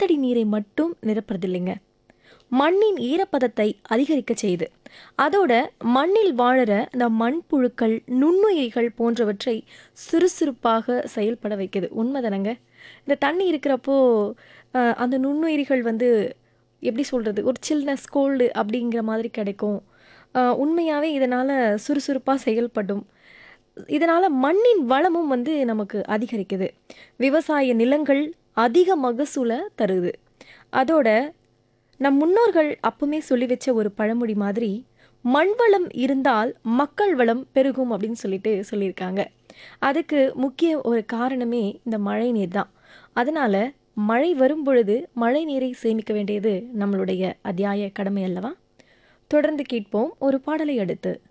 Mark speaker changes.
Speaker 1: நிலத்தடி நீரை மட்டும் நிரப்புறதில்லைங்க மண்ணின் ஈரப்பதத்தை அதிகரிக்க செய்யுது அதோட மண்ணில் வாழற இந்த மண்புழுக்கள் நுண்ணுயிரிகள் போன்றவற்றை சுறுசுறுப்பாக செயல்பட வைக்குது உண்மைதானங்க இந்த தண்ணி இருக்கிறப்போ அஹ், அந்த நுண்ணுயிரிகள் வந்து எப்படி சொல்கிறது ஒரு சில்னஸ் கோல்டு அப்படிங்கிற மாதிரி கிடைக்கும் அஹ், உண்மையாகவே இதனால் சுறுசுறுப்பாக செயல்படும் இதனால் மண்ணின் வளமும் வந்து நமக்கு அதிகரிக்குது விவசாய நிலங்கள் அதிக மகசூலை தருது அதோட நம் முன்னோர்கள் அப்பவுமே சொல்லி வச்ச ஒரு பழமொழி மாதிரி மண் வளம் இருந்தால் மக்கள் வளம் பெருகும் அப்படின்னு சொல்லிட்டு சொல்லியிருக்காங்க அதுக்கு முக்கிய ஒரு காரணமே இந்த மழை நீர் தான் அதனால மழை வரும் பொழுது மழை நீரை சேமிக்க வேண்டியது நம்மளுடைய அத்தியாய கடமை அல்லவா தொடர்ந்து கேட்போம் ஒரு பாடலை அடுத்து